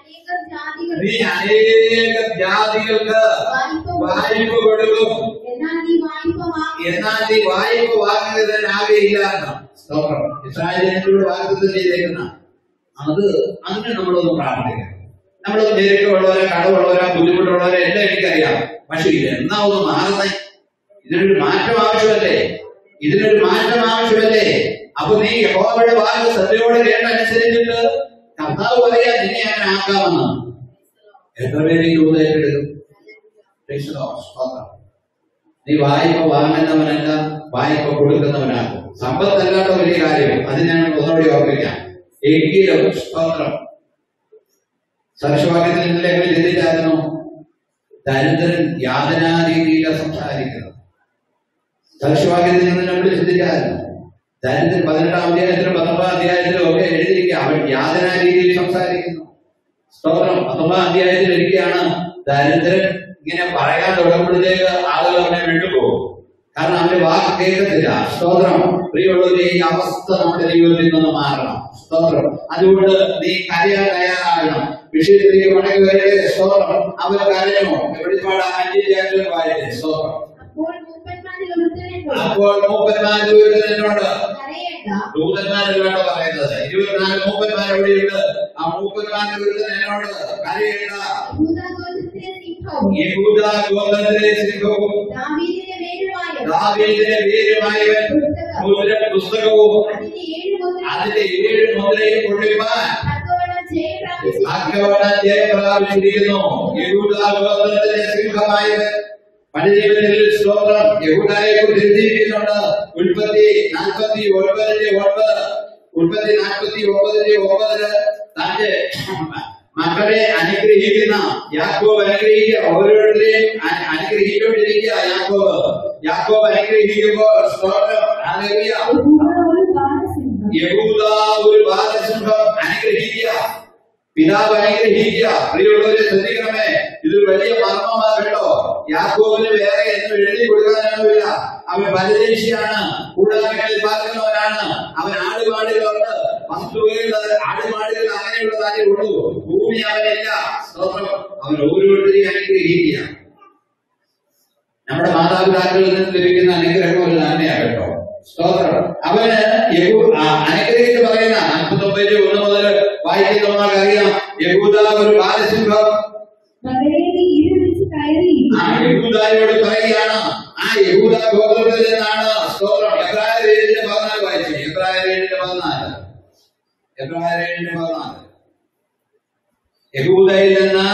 Speaker 2: നീ അനേകം
Speaker 1: നീ
Speaker 2: ജാതികൾ
Speaker 1: അനേകം ജാതികൾക്ക് വായ്പ കൊടുക്കും
Speaker 2: എന്നാൽ നീ വായ്പ വാങ്ങി
Speaker 1: എന്നാൽ നീ വായ്പ വാങ്ങുന്നതിനാകെയില്ല എന്ന് സ്തോത്രം ഇസ്രായേലിനോട് വാഗ്ദത്തം ചെയ്തേക്കുന്ന അത് അതിന് നമ്മളൊന്ന് പ്രാർത്ഥിക്കണം നമ്മൾ ഞെരുക്കമുള്ളവരെ കടവുള്ളവരെ ബുദ്ധിമുട്ടുള്ളവരെ എല്ലാം എനിക്കറിയാം പക്ഷെ ഇത് എന്നാ ഒന്ന് മാറുന്നേ ഇതിനൊരു മാറ്റം ആവശ്യമല്ലേ ഇതിനൊരു മാറ്റം ആവശ്യമല്ലേ അപ്പൊ നീ യഹോവയുടെ വാക്ക് ശ്രദ്ധയോടെ കേട്ടനുസരിച്ചിട്ട് കർത്താവ് പറയാ നിന്നെ അങ്ങനെ ആക്കാമെന്ന് എത്ര പേര് ഈ രൂപ ഏറ്റെടുക്കും Praise the Lord. സ്തോത്രം. നീ വായ്പ വാങ്ങുന്നവനല്ല വായ്പ കൊടുക്കുന്നവനാകും സമ്പത്തല്ലാത്ത വലിയ കാര്യം അത് ഞാൻ ഒന്നുകൂടി ഓർമ്മിക്കാം എങ്കിലും സ്തോത്രം സർഷവാക്യത്തിൽ ഇന്നലെ ഞങ്ങൾ ചിന്തിച്ചായിരുന്നു ദരിദ്രൻ യാതനാ രീതിയിലാണ് സംസാരിക്കുന്നത് സർഷവാക്യത്തിൽ നിന്ന് നമ്മൾ ചിന്തിച്ചായിരുന്നു ദരിദ്രൻ പതിനെട്ടാം അധ്യായത്തിലും പത്തൊമ്പതാം അധ്യായത്തിലും ഒക്കെ എഴുതിയിരിക്കുക അവൻ യാതനാ രീതിയിൽ സംസാരിക്കുന്നു സ്തോത്രം പത്തൊമ്പതാം അധ്യായത്തിൽ ഇരിക്കുകയാണ് ദരിദ്രൻ ഇങ്ങനെ പറയാൻ തുടങ്ങുമ്പോഴത്തേക്ക് ആളുകൾ അവനെ വിട്ടുപോകും കാരണം അവന്റെ വാക്ക് കേൾക്കത്തില്ല സ്തോത്രം പ്രിയമുള്ളവരെ ഈ അവസ്ഥ നമ്മുടെ ജീവിതത്തിൽ നിന്ന് മാറണം സ്തോത്രം അതുകൊണ്ട് നീ കരയാൻ തയ്യാറാകണം വിഷയത്തിലേക്ക് മടങ്ങി വരട്ടെ സ്തോത്രം അവൻ കരഞ്ഞോ വെളിപ്പാട് അഞ്ചിന്റെ അഞ്ചിൽ വായിച്ചേ സ്തോത്രം
Speaker 2: അപ്പോൾ മൂപ്പന്മാർ മൂപ്പന്മാരിൽ ഒരുത്തനെന്നോട്
Speaker 1: അപ്പോൾ മൂപ്പന്മാർ എന്നോട്
Speaker 2: കരയേണ്ട
Speaker 1: ദൂതന്മാരല്ലാട്ടോ പറയുന്നത് ഇരുപത്തിനാല് മൂപ്പന്മാർ എവിടെയുണ്ട് ആ മൂപ്പന്മാരുടെ വിരുദ്ധൻ എന്നോട് കരയേണ്ട
Speaker 2: യഹൂദാഗോത്രത്തിലെ സിംഹവും
Speaker 1: യഹൂദ ഗോത്രത്തിലെ സിംഹവും
Speaker 2: ദാവീദിന്റെ വേരുമായ
Speaker 1: ദാവീദിന്റെ വീരമായവൻ മുദ്ര പുസ്തകവും
Speaker 2: അതിന്റെ ഏഴ് മുദ്ര
Speaker 1: അതിന്റെ ഏഴ് മുദ്രയും കൊള്ളുവാൻ
Speaker 2: തക്കവണ്ണം ജയം പ്രാപിച്ചു
Speaker 1: ഭാഗ്യവാൻ ജയം പ്രാപിച്ചിരിക്കുന്നു യഹൂദ ഗോത്രത്തിലെ സിംഹമായവൻ പണിജീവനിൽ സ്തോത്രം യഹൂദായെ കുറിച്ച് എഴുതിയിരിക്കുന്നുണ്ട് ഉൽപ്പത്തി നാൽപ്പത്തി ഒൻപതിന്റെ ഒൻപത് ഉൽപ്പത്തി നാൽപ്പത്തി ഒമ്പതിന്റെ ഒമ്പതില് തന്റെ മക്കളെ അനുഗ്രഹിക്കുന്ന യാക്കോബ് അനുഗ്രഹിക്കുക ഓരോരുത്തരെയും അ- അനുഗ്രഹിച്ചുകൊണ്ടിരിക്കുക യാക്കോബ് യാക്കോബ് അനുഗ്രഹിക്കുമ്പോൾ സ്തോത്രം ഹല്ലേലൂയ. യഹൂദ ഒരു ബാലസിംഹം അനുഗ്രഹിക്കുക പിതാവ് അനുഗ്രഹിക്കുക പ്രിയമുള്ളവരെ ശ്രദ്ധിക്കണമേ ഇത് വലിയ മർമ്മമാ കേട്ടോ യാക്കോബിന് വേറെ എന്നും എഴുതി കൊടുക്കാനൊന്നുമില്ല അവൻ പരദേശിയാണ് കൂടാരങ്ങളിൽ പാർക്കുന്നവനാണ് അവൻ ആടുമാടുകളുണ്ട് വസ്തുവകൾ ആടുമാടുകൾ അങ്ങനെയുള്ളതായേ ഉള്ളൂ ഭൂമി അവനില്ല സ്തോത്രം അവൻ ഓരോരുത്തരെയും അനുഗ്രഹിക്കുക നമ്മുടെ മാതാപിതാക്കളിൽ നിന്ന് ലഭിക്കുന്ന അനുഗ്രഹം ഒരു നന്മയാണ് കേട്ടോ സ്തോത്രം അവന് യഹൂ ആ, അനുഗ്രഹിച്ച് പറയുന്ന നാൽപ്പത്തൊമ്പതിന്റെ ഒന്ന് മുതൽ വായിക്കുന്നവർക്ക് അറിയാം യഹൂദ ഒരു ബാലസിംഹം
Speaker 2: മകളെ നീ ഇരുളിച്ച് കയറി
Speaker 1: ആ യഹൂദായോട് പറയുകയാണ് ആ യഹൂദ ഗോത്രത്തിൽ നിന്നാണ് സ്തോത്രം എബ്രായർ ഏഴിന്റെ പതിനാല് വായിച്ചു എബ്രായർ ഏഴിന്റെ പതിനാല് എബ്രായർ ഏഴിന്റെ പതിനാല് യഹൂദയിൽ നിന്ന്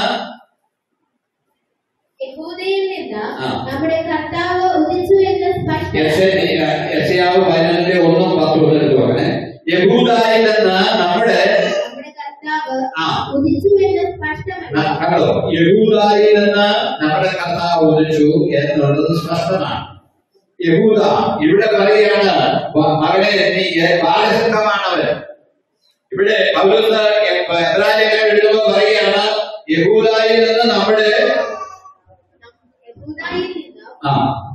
Speaker 2: യഹൂദയിൽ നിന്ന്
Speaker 1: ആ.
Speaker 2: നമ്മുടെ കർത്താവ് ഉദിച്ചു എന്ന് സ്പഷ്ടം
Speaker 1: യശയാവ് പതിനൊന്നിന്റെ ഒന്നും പത്തും എടുത്തു പറഞ്ഞേ യഹൂദായിൽ നിന്ന് നമ്മുടെ
Speaker 2: നമ്മുടെ കർത്താവ്
Speaker 1: ആ.
Speaker 2: ഉദിച്ചു എന്ന് സ്പഷ്ടമല്ല
Speaker 1: ന- കണ്ടോ യഹൂദായിൽ നിന്ന് നമ്മുടെ കർത്താവ് ഉദിച്ചു എന്നുള്ളത് സ്പഷ്ടമാണ് യഹൂദ ഇവിടെ പറയുകയാണ് "വ- മകളെ നീ ബാലസിംഹമാണവൻ ഇവിടെ പൗലോസ് എബ്രാഹിം എഴുതുമ്പോൾ പറയുകയാണ് യഹൂദായിൽ നിന്ന് നമ്മുടെ
Speaker 2: യഹൂദായിൽ നിന്ന്
Speaker 1: ആ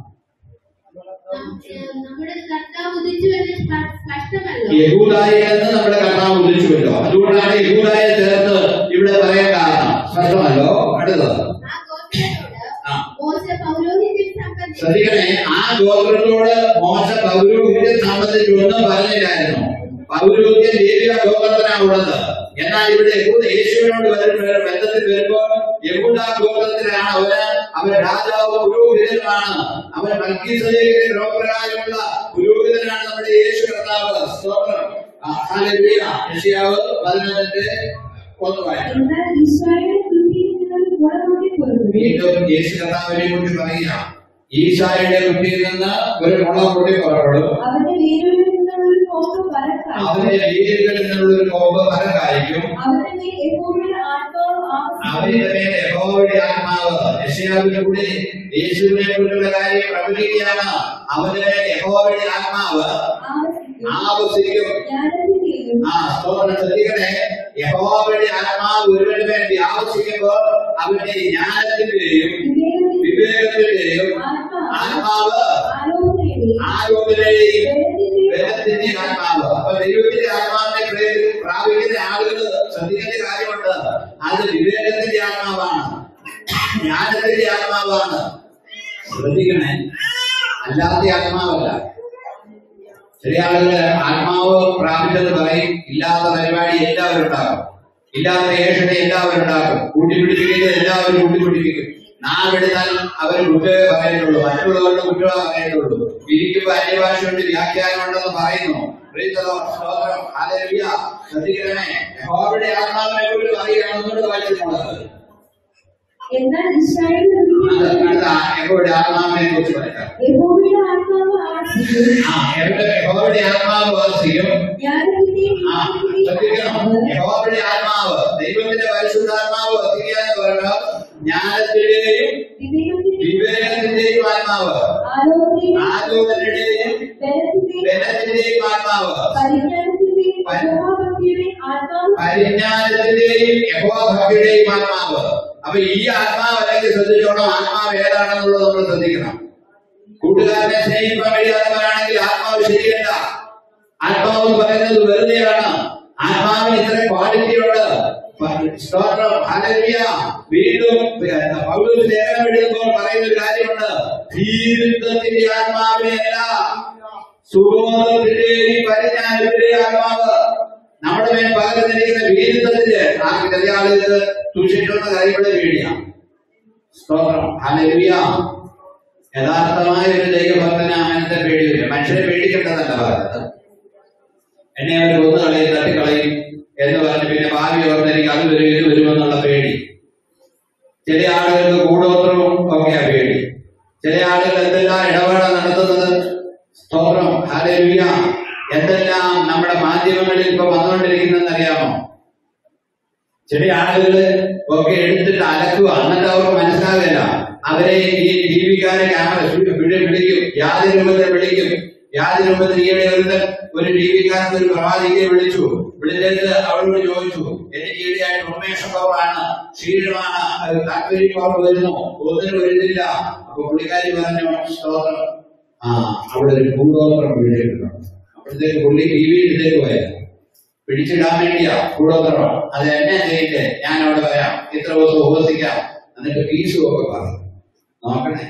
Speaker 2: നം- ഏഹ് നമ്മുടെ കർത്താവ് ഉദിച്ചു എന്ന് സ്പ- സ്പഷ്ടമല്ല
Speaker 1: യഹൂദായിൽ നിന്ന് നമ്മുടെ കർത്താവ് ഉദിച്ചുവല്ലോ അതുകൊണ്ടാണ് യഹൂദായെ ചേർത്ത് ഇവിടെ പറയാൻ കാരണം സ്പഷ്ടമല്ലോ അടുത്തത്
Speaker 2: ആ ഗോത്രത്തോട്
Speaker 1: ആ.
Speaker 2: മോശ പൗരോഹിത്യം സംബന്ധിച്ച്
Speaker 1: ശ്രദ്ധിക്കണേ ആ ഗോത്രത്തോട് മോശ പൗരോഹിത്യം സംബന്ധിച്ച് ഒന്നും പറഞ്ഞില്ലായിരുന്നു പൗരോഹിത്യം ലേവിയ ഗോത്രത്തിനാണ് ഉള്ളത് എന്നാൽ ഇവിടെ യഹൂദ യേശുവിനോട് വരുന്ന ബന്ധത്തിൽ വരുമ്പോൾ യഹൂദ ഗോത്രത്തിലാണ് അവന് അവൻ രാജാവ് പുരോഹിതനുമാണ് അവൻ മൽക്കീസേദെക്കിന്റെ ക്രമപ്രകാരമുള്ള പുരോഹിതനാണ് നമ്മുടെ യേശു കർത്താവ് സ്തോത്രം ആ, ഹല്ലേലൂയ. യെശയ്യാവ് പതിനൊന്നിന്റെ ഒന്ന് വായിച്ചു
Speaker 2: എന്നാൽ ഈശോയുടെ കൃതിയിൽ നിന്നൊരു ഗുണമൊക്കെ പുറപ്പെടും
Speaker 1: വീണ്ടും യേശു കർത്താവിനെ കുറിച്ച് പറയുക ഈശായുടെ കുട്ടിയിൽ നിന്ന് ഒരു മുള പൊടി പുറപ്പെടും
Speaker 2: അവന്റെ വേരുകളിൽ നിന്നുള്ളൊരു കോപ്പ് പരക്കായി
Speaker 1: അവന്റെ വേരുകളിൽ നിന്നുള്ള ഒരു കോമ്പ് ഫലം കായ്ക്കും
Speaker 2: അവന്റെ മേൽ യഹോവയുടെ ആത്മാവ് ആവസിക്കും.
Speaker 1: അവന്റെ മേൽ യഹോവയുടെ ആത്മാവ് യശയാവിന്റെ കൂടെ യേശുവിനെ കുറിച്ചുള്ള കാര്യം പ്രവചിക്കുകയാണ് അവന്റെ മേൽ യഹോവയുടെ ആത്മാവ്
Speaker 2: ആവസിക്കും.
Speaker 1: ആവസിക്കും
Speaker 2: ജ്ഞാനത്തിന്റെയും
Speaker 1: ആ സ്തോത്രം ശ്രദ്ധിക്കണേ യഹോവയുടെ ആത്മാവ് ഒരുവന്റെ മേൽ വ്യാവസിക്കുമ്പോൾ അവന്റെ ജ്ഞാനത്തിന്റെയും
Speaker 2: വിവേകത്തിന്റെയും
Speaker 1: വിവേകത്തിന്റെയും
Speaker 2: ആത്മാവ്
Speaker 1: ആത്മാവ്
Speaker 2: ആലോചനയുടെയും
Speaker 1: ആരോഗ്യത്തിന്റെയും
Speaker 2: ബലത്തിന്റെയും
Speaker 1: വേദത്തിന്റെ ആത്മാവ് അപ്പൊ ദൈവത്തിന്റെ ആത്മാവിനെ പ്രേ- പ്രാപിക്കുന്ന ആളുകൾ ശ്രദ്ധിക്കേണ്ട കാര്യമുണ്ട് അത് വിവേകത്തിന്റെ ആത്മാവാണ് ജ്ഞാനത്തിന്റെ ആത്മാവാണ് ശ്രദ്ധിക്കണേ അല്ലാത്ത ആത്മാവല്ല ചില ആളുകൾ ആത്മാവ് പ്രാപിച്ചെന്ന് പറയും ഇല്ലാത്ത പരിപാടി എല്ലാവരും ഉണ്ടാകും ഇല്ലാത്ത ഏഷണ എല്ലാവരും ഉണ്ടാകും കൂട്ടിപ്പിടിപ്പിക്കുന്നത് എല്ലാവരും കൂട്ടിപ്പിടിപ്പിക്കും നാം എടുത്താൽ അവർ കുറ്റമേ പറയത്തുള്ളൂ മറ്റുള്ളവരുടെ കുറ്റമേ പറയത്തുള്ളൂ ഇരിക്കുമ്പോ അന്യഭാഷ കൊണ്ട് വ്യാഖ്യാനം ഉണ്ടെന്ന് പറയുന്നു Praise the Lord. സ്തോത്രം. Hallelujah. ശ്രദ്ധിക്കണമേ യഹോവയുടെ ആത്മാവിനെ കുറിച്ച് പറയുകയാണെന്നുകൊണ്ട് വായിച്ചിട്ടുള്ളത്
Speaker 2: എന്നാൽ ഈശോയുടെ കൃതിയിൽ
Speaker 1: അത് അടുത്ത യഹോവയുടെ ആത്മാവിനെ കുറിച്ച് പറയാം
Speaker 2: യഹോവയുടെ ആത്മാവ് ആവസിക്കും.
Speaker 1: ആ യഹോവയുടെ യഹോവയുടെ ആത്മാവ് വസിക്കും
Speaker 2: ജ്ഞാനത്തിന്റെയും
Speaker 1: ആ, ശ്രദ്ധിക്കണം.
Speaker 2: വിവേകത്തിന്റെയും
Speaker 1: യഹോവയുടെ ആത്മാവ് ദൈവത്തിന്റെ പരിശുദ്ധാത്മാവ് വസിക്കുക എന്ന് പറയുമ്പോൾ ജ്ഞാനത്തിന്റെയും
Speaker 2: വിവേകത്തിന്റെയും
Speaker 1: വിവേകത്തിന്റെയും ആത്മാവ്
Speaker 2: ആലോചനയുടെയും
Speaker 1: ആലോചനയുടെയും
Speaker 2: ബലത്തിന്റെയും
Speaker 1: ബലത്തിന്റെയും ആത്മാവ്
Speaker 2: പരിജ്ഞാനത്തിന്റെയും യഹോവഭക്തിയുടെയും ആത്മാവ്
Speaker 1: പരിജ്ഞാനത്തിന്റെയും യഹോഭക്തിയുടെയും ആത്മാവ് അപ്പൊ ഈ ആത്മാവ് അല്ലെങ്കിൽ ശ്രദ്ധിച്ചോണം ആത്മാവ് ഏതാണെന്നുള്ളത് നമ്മൾ ശ്രദ്ധിക്കണം കൂട്ടുകാരനെ സ്നേഹിക്കാൻ കഴിയാത്തവരാണെങ്കിൽ ആത്മാവ് ശരിയല്ല ആത്മാവ് എന്ന് പറയുന്നത് വെറുതെയാണ് ആത്മാവിന് ഇത്ര ക്വാളിറ്റി ഉണ്ട് സ്തോത്രം ഹല്ലേലൂയ വീണ്ടും പൗലോസ് ലേഖനം എഴുതുമ്പോൾ പറയുന്ന ഒരു കാര്യമുണ്ട് ജീവിതത്തിന്റെ ആത്മാവിനെയല്ല സുബോധത്തിന്റെയും പരിജ്ഞാനത്തിന്റെ ആത്മാവ് നമ്മുടെ മേൽ പകർന്നിരിക്കുന്ന വീരുത്വത്തിന്റെ ആ ചെറിയ ആളുകൾക്ക് സൂക്ഷിക്കുന്ന കാര്യങ്ങളെ പേടിയാണ് സ്തോത്രം ഹല്ലേലൂയ യഥാർത്ഥമായ ഒരു ദൈവഭക്തന് അങ്ങനത്തെ പേടിയില്ല മനുഷ്യരെ പേടിക്കേണ്ടതല്ല പറയുന്നത് എന്നെ അവർ കൊന്നു കളയും തട്ടിക്കളയും എന്ന് പറഞ്ഞ് പിന്നെ ഭാവി ഓർത്ത് എനിക്ക് അത് വരും ഇത് വരുമെന്നുള്ള പേടി ചില ആളുകൾക്ക് കൂടോത്രവും ഒക്കെയാ പേടി ചില ആളുകൾ എന്തെല്ലാം ഇടപാടാ നടത്തുന്നത് സ്തോത്രം ഹാലേലുയ എന്തെല്ലാം നമ്മുടെ മാധ്യമങ്ങളിൽ ഇപ്പൊ വന്നുകൊണ്ടിരിക്കുന്നതെന്ന് അറിയാമോ ചില ആളുകൾ ഒക്കെ എടുത്തിട്ട് അലക്കുക എന്നിട്ട് അവർക്ക് മനസ്സിലാകില്ല അവരെ ഈ ജീവിക്കാരെ ക്യാമറ വിളിക്കും യാതൊരു രൂപത്തിൽ വിളിക്കും യാതൊരു രൂപത്തിൽ ഈയിടെ ഒരുത്തൻ ഒരു ജീവിക്കാരൻ ഒരു പ്രവാചികയെ വിളിച്ചു വിളിച്ചിട്ട് അവളോട് ചോദിച്ചു എനിക്ക് ഈയിടെയായിട്ട് ഉന്മേഷക്കുറവാണ് ക്ഷീണമാണ് അത് താല്പര്യക്കുറവ് വരുന്നു ഒന്നിനും വരുന്നില്ല അപ്പൊ പുള്ളിക്കാരി പറഞ്ഞു സ്തോത്രം ആ അവിടെ ഒരു ഭൂഗോത്രം വിളിച്ചിട്ടുണ്ട് അപ്പോഴത്തേക്ക് പുള്ളി ടി വി എടുത്തേക്ക് പോയത് പിടിച്ചിടാൻ വേണ്ടിയാ കൂടോത്രം അത് എന്നെ ചെയ്യില്ലേ ഞാൻ അവിടെ വരാം ഇത്ര ദിവസം ഉപസിക്കാം എന്നിട്ട് ഫീസും ഒക്കെ പറഞ്ഞു നോക്കണേ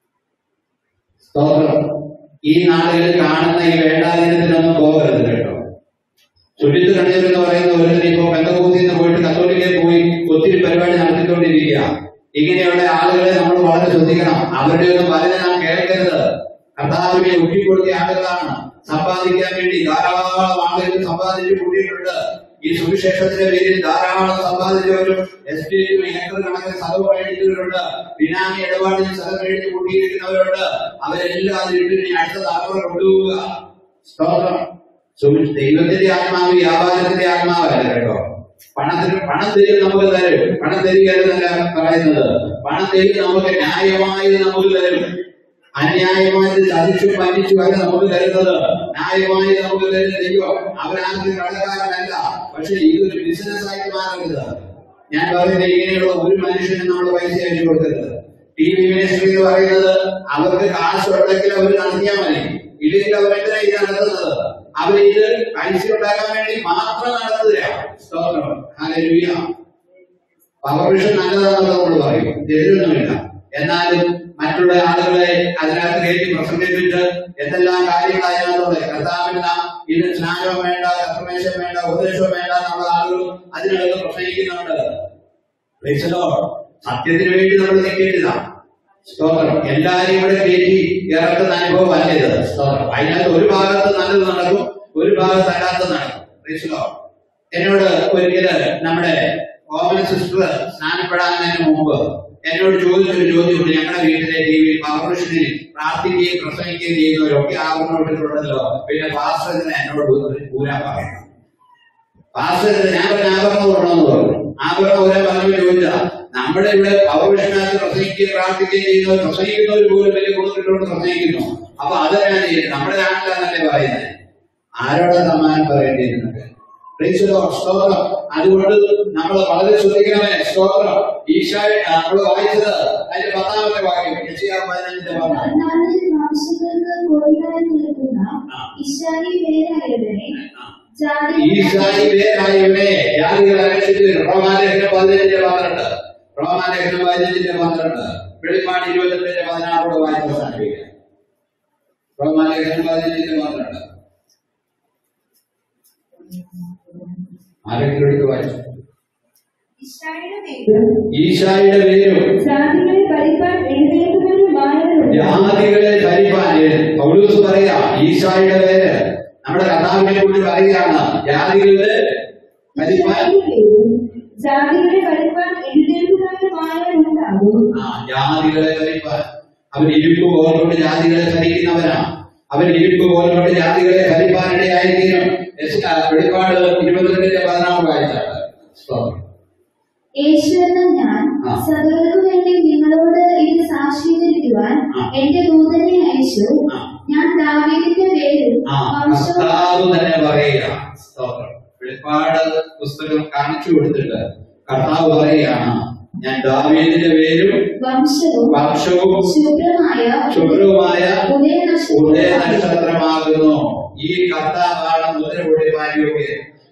Speaker 1: സ്തോത്രം ഈ നാടുകളിൽ കാണുന്ന ഈ വേണ്ടാതിനത്തിനൊന്നും പോകരുത് കേട്ടോ സുജിത്ത് കണ്ണീർ എന്ന് പറയുന്ന ഒരു ഇപ്പൊ പെന്തകൂത്തിൽ നിന്ന് പോയിട്ട് കത്തോലിക്കയിൽ പോയി ഒത്തിരി പരിപാടി നടത്തിക്കൊണ്ടിരിക്കുക ഇങ്ങനെയുള്ള ആളുകളെ നമ്മൾ വളരെ ശ്രദ്ധിക്കണം അവരുടെ ഒന്നും പലരും നാം കേൾക്കരുത് കർത്താവിനെ ഒറ്റിക്കൊടുത്തിയ ആളുകളാണ് സമ്പാദിക്കാൻ വേണ്ടി ധാരാളം ആളുകൾ സമ്പാദിച്ചു കൂട്ടിയിട്ടുണ്ട് ഈ സുവിശേഷത്തിന്റെ പേരിൽ ധാരാളം സമ്പാദിച്ചവരും എസ്റ്റേറ്റും ഏക്കർ കണക്കിന് സ്ഥലം മേടിച്ചവരുണ്ട് ബിനാമി ഇടപാടിന് സ്ഥലം മേടിച്ച് കൂട്ടിയിരിക്കുന്നവരുണ്ട് അവരെല്ലാം അത് ഇട്ടിന് അടുത്ത തലമുറ കൊണ്ടുപോവുക സ്തോത്രം സുവി- ദൈവത്തിന്റെ ആത്മാവ് വ്യാപാരത്തിന്റെ ആത്മാവല്ല കേട്ടോ പണത്തിന് പണം തരും നമുക്ക് തരും പണം തരികയെന്നല്ല പറയുന്നത് പണം തരും നമുക്ക് ന്യായമായത് നമുക്ക് തരും അന്യായമായത് ചതിച്ചും പറ്റിച്ചും അല്ല നമുക്ക് തരുന്നത് ന്യായമായി നമുക്ക് തരുന്ന ദൈവം അവരാർക്ക് കടക്കാരനല്ല പക്ഷെ ഇതൊരു ബിസിനസ് ആയിട്ട് മാറരുത് ഞാൻ പറയുന്നത് ഇങ്ങനെയുള്ള ഒരു മനുഷ്യനും നമ്മൾ പൈസ അയച്ചു കൊടുക്കരുത് ടി വി മിനിസ്ട്രി എന്ന് പറയുന്നത് അവർക്ക് കാശ് ഉണ്ടെങ്കിൽ അവർ നടത്തിയാൽ മതി ഇല്ലെങ്കിൽ അവർ എന്തിനാ ഇത് നടത്തുന്നത് അവർ ഇത് പൈസ ഉണ്ടാക്കാൻ വേണ്ടി മാത്രം നടത്തുകയാണ് സ്തോത്രം ഹല്ലേലൂയ പവർവിഷൻ നല്ലതാണെന്ന് നമ്മൾ പറയും എതിരൊന്നുമില്ല എന്നാലും മറ്റുള്ള ആളുകളെ അതിനകത്ത് കയറ്റി പ്രസംഗിച്ചിട്ട് എന്തെല്ലാം കാര്യങ്ങൾ അതിനകത്തുണ്ട് കർത്താവിന് നാം ഇത് സ്നാനവും വേണ്ട കർമ്മേശം വേണ്ട ഉപദേശവും വേണ്ട എന്നുള്ള ആളുകൾ അതിനകത്ത് പ്രസംഗിക്കുന്നുണ്ട് Praise the Lord. സത്യത്തിന് വേണ്ടി നമ്മൾ നിൽക്കേണ്ടതാ സ്തോത്രം എല്ലാരും ഇവിടെ കയറ്റി ഇറക്കുന്ന അനുഭവം അല്ല ഇത് സ്തോത്രം അതിനകത്ത് ഒരു ഭാഗത്ത് നല്ലത് നടക്കും ഒരു ഭാഗത്ത് അല്ലാത്തത് നടക്കും Praise the Lord. എന്നോട് ഒരിക്കല് നമ്മുടെ ഓമന സിസ്റ്റർ സ്നാനപ്പെടാതിന് മുമ്പ് എന്നോട് ചോദിച്ചൊരു ചോദ്യമുണ്ട് ഞങ്ങളുടെ വീട്ടിലെ ടി വി പവർഷനിൽ പ്രാർത്ഥിക്കുകയും പ്രസംഗിക്കുകയും ചെയ്യുന്നവരൊക്കെ ആവർത്തിട്ടുണ്ടല്ലോ പിന്നെ പാസ്റ്ററിനെ എന്നോട് ഒരു ഊരാൻ പറയണം പാസ്റ്ററിന് ഞാൻ പറഞ്ഞ ആഭരണം കൊള്ളണമെന്ന് പറഞ്ഞു ആഭരണം ഊരാൻ പറഞ്ഞു ചോദിച്ചാ നമ്മുടെ ഇവിടെ പവർഷനകത്ത് പ്രസംഗിക്കുകയും പ്രാർത്ഥിക്കുകയും ചെയ്യുന്നവർ പ്രസംഗിക്കുന്നവർ പോലും വലിയ കൊടുത്തിട്ടുകൊണ്ട് പ്രസംഗിക്കുന്നു അപ്പൊ അതെന്നാ ചെയ്യുന്നത് നമ്മുടെ നാട്ടിലാന്നല്ലേ പറയുന്നത് ആരോടെ സമ്മാനം പറയേണ്ടിയിരുന്നത് Praise the Lord. സ്തോത്രം അതുകൊണ്ട് നമ്മൾ വളരെ ശ്രദ്ധിക്കണമേ സ്തോത്രം ഈശായ നമ്മൾ വായിച്ചത് അതിന്റെ പത്താമത്തെ വാക്യം യശയാ പതിനഞ്ചിന്റെ പത്താം
Speaker 2: കർത്താവിന്റെ വംശങ്ങൾക്ക് കോടികളായി നിൽക്കുന്ന
Speaker 1: ആ.
Speaker 2: ഇശായി പേരായവരെ ജാതി
Speaker 1: ഈശായി പേരായവനെ ജാതികളെ രക്ഷിച്ചു റോമാലേഖനം പതിനഞ്ചിന്റെ പന്ത്രണ്ട് റോമാലേഖനം പതിനഞ്ചിന്റെ പന്ത്രണ്ട് വെളിപ്പാട് ഇരുപത്തെട്ടിന്റെ പതിനാറോട് വായിച്ച് അവസാനിപ്പിക്കാം റോമാലേഖനം പതിനഞ്ചിന്റെ പന്ത്രണ്ട് ആരെങ്കിലും എടുത്ത് വായിച്ചു
Speaker 2: ഇശായിയുടെ പേരും
Speaker 1: ഈശായുടെ പേരും
Speaker 2: ജാതികളെ ഭരിപ്പാൻ എഴുന്നേൽക്കുന്നവരുമായവരുണ്ട്
Speaker 1: ജാതികളെ ഭരിപ്പാൻ പൗലൂസ് പറയാ ഈശായുടെ പേര് നമ്മുടെ കഥാവിനെ കൂടി പറയുകയാണ് ജാതികളുടെ ഭരിപ്പാൻ
Speaker 2: ജാതികളെ ഭരിപ്പാൻ എഴുന്നേൽക്കുന്നവരുമായവരുണ്ടാകും
Speaker 1: ആ ജാതികളെ ഭരിപ്പാൻ അവൻ ഇരുപ്പ് പോലുകൊണ്ട് ജാതികളെ ഭരിക്കുന്നവനാ അവൻ ഇരുപ്പ് പോലുകൊണ്ട് ജാതികളെ ഭരിപ്പാനിടയായിരിക്കും യെസ്, ആ, വെളിപ്പാട് ഇരുപത്തിരണ്ടിന്റെ പതിനാറ് വായിച്ചാണ് സ്തോത്രം.
Speaker 2: യേശു എന്ന ഞാൻ
Speaker 1: ആ.
Speaker 2: സകലർക്കു വേണ്ടി നിങ്ങളോട് ഇത് സാക്ഷീകരിക്കുവാൻ
Speaker 1: ആ.
Speaker 2: എന്റെ ദൂതനെ അയച്ചു
Speaker 1: ആ.
Speaker 2: ഞാൻ ദാവീദിന്റെ പേരും
Speaker 1: ആ
Speaker 2: വംശവും
Speaker 1: കർത്താവ് തന്നെ പറയുക സ്തോത്രം വെളിപ്പാട് പുസ്തകം കാണിച്ചു കൊടുത്തിട്ട് കർത്താവ് പറയുകയാണ് ഞാൻ ദാവീദിന്റെ പേരും
Speaker 2: വംശവും
Speaker 1: വംശവും
Speaker 2: ശുഭ്രമായ
Speaker 1: ശുഭ്രവുമായ
Speaker 2: ഉദയനക്ഷത്രം
Speaker 1: ഉദയ നക്ഷത്രമാകുന്നു ഈ കർത്താവാണ് മുദ്ര പൊടിമാരിയൊക്കെ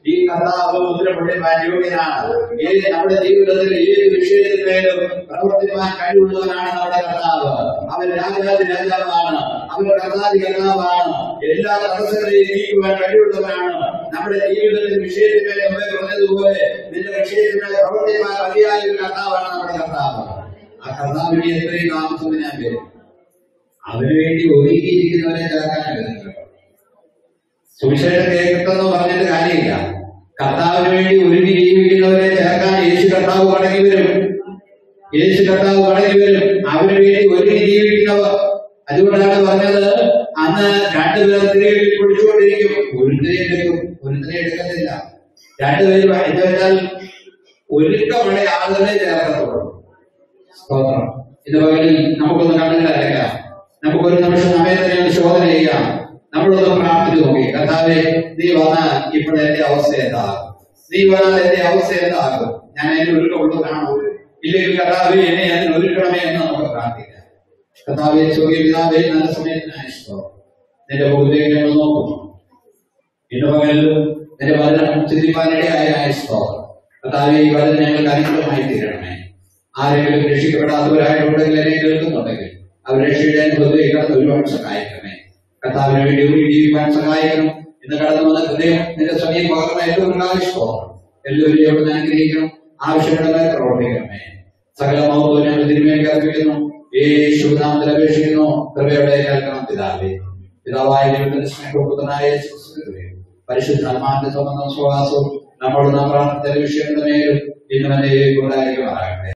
Speaker 1: ഈ കർത്താവ് ഉത്തരപ്പെടുവാൻ യോഗ്യനാണ് ഏത് നമ്മുടെ ജീവിതത്തിൽ ഏത് വിഷയത്തിന്മേലും പ്രവർത്തിക്കാൻ കഴിവുള്ളവനാണ് നമ്മുടെ കർത്താവ് അവൻ രാജാതി രാജാവാണ് അവൻ കർത്താതി കർത്താവാണ് എല്ലാ തടസ്സങ്ങളെയും നീക്കുവാൻ കഴിവുള്ളവനാണ് നമ്മുടെ ജീവിതത്തിൽ വിഷയത്തിന്മേൽ നമ്മെ പറഞ്ഞതുപോലെ നിന്റെ വിഷയത്തിന്മേൽ പ്രവർത്തിക്കാൻ മതിയായ ഒരു കർത്താവാണ് നമ്മുടെ കർത്താവ് ആ കർത്താവിനെ എത്രയും താമസം ഞാൻ വരും അതിനുവേണ്ടി ഒരുങ്ങിയിരിക്കുന്നവരെ ചേർക്കാൻ വരുന്നത് സുവിശേഷം കേൾക്കട്ടെന്ന് പറഞ്ഞിട്ട് കാര്യമില്ല കർത്താവിന് വേണ്ടി ഒരുങ്ങി ജീവിക്കുന്നവരെ ചേർക്കാൻ യേശു കർത്താവ് മടങ്ങി വരും യേശു കർത്താവ് മടങ്ങി വരും അവന് വേണ്ടി ഒരുങ്ങി ജീവിക്കുന്നവർ അതുകൊണ്ടാണ് പറഞ്ഞത് അന്ന് രണ്ടുപേർ തിരികെ പിടിച്ചുകൊണ്ടിരിക്കും ഒരുത്തിനെ എടുക്കും ഒരുത്തിനെ എടുക്കത്തില്ല രണ്ടുപേരും എന്ന് വെച്ചാൽ ഒരുക്കമുള്ള ആളുകളെ ചേർക്കത്തുള്ളൂ സ്തോത്രം ഇത് പകലിൽ നമുക്കൊന്ന് കണ്ണുകൾ അടയ്ക്കാം നമുക്കൊരു നിമിഷം നമ്മെ തന്നെ ഒന്ന് ശോധന ചെയ്യാം നമ്മളൊന്ന് പ്രാർത്ഥിച്ചു നോക്കി കർത്താവെ നീ വന്നാൽ ഇപ്പോൾ എന്റെ അവസ്ഥ എന്താകും നീ വന്നാൽ എന്റെ അവസ്ഥ എന്താകും ഞാൻ അതിന് ഒരുക്കമുള്ളതാണോ ഇല്ലെങ്കിൽ കർത്താവെ എന്നെ അതിന് ഒരുക്കണമേ എന്ന് നമുക്ക് പ്രാർത്ഥിക്കാം കർത്താവെ ചോദ്യം പിതാവേ നല്ല സമയത്തിനായി സ്തോത്രം നിന്റെ മുഖത്തേക്ക് ഞങ്ങൾ നോക്കുന്നു ഇന്ന് പകലിലും നിന്റെ വചനം ചിന്തിപ്പാനിടയായ സ്തോത്രം കർത്താവെ ഈ വചനം ഞങ്ങൾക്ക് അനുകൂലമായി തീരണമേ ആരെങ്കിലും രക്ഷിക്കപ്പെടാത്തവരായിട്ടുണ്ടെങ്കിൽ എന്നെ കേൾക്കുന്നുണ്ടെങ്കിൽ അവർ രക്ഷയുടെ അനുഭവത്തിൽ കടന്നു ഒരുപാട് സഹായിക്കണമേ കർത്താവിന് വേണ്ടി ഒരു ജീവിക്കാൻ സഹായിക്കണം ഇന്ന് കടന്നു വന്ന ഹൃദയം നിന്റെ സമയം പകർന്ന ഏറ്റവും ഉണ്ടാവിഷ്ടം എല്ലാവരും എവിടെ അനുഗ്രഹിക്കണം ആവശ്യമുള്ളവരെ പ്രവർത്തിക്കണമേ സകല മൗത്വം ഞങ്ങൾ തിരുമേനി അർപ്പിക്കുന്നു യേശുനാമത്തിൽ അപേക്ഷിക്കുന്നു കൃപയോടെ കേൾക്കണം പിതാവേ പിതാവായ ദൈവത്തിന്റെ സ്നേഹപുത്രനായ പരിശുദ്ധാത്മാന്റെ സംബന്ധം സ്വവാസവും നമ്മോട് നാം പ്രാർത്ഥന വിഷയങ്ങളുടെ മേലും ഇന്ന് വരെ ഉണ്ടായിരിക്കുമാറാകട്ടെ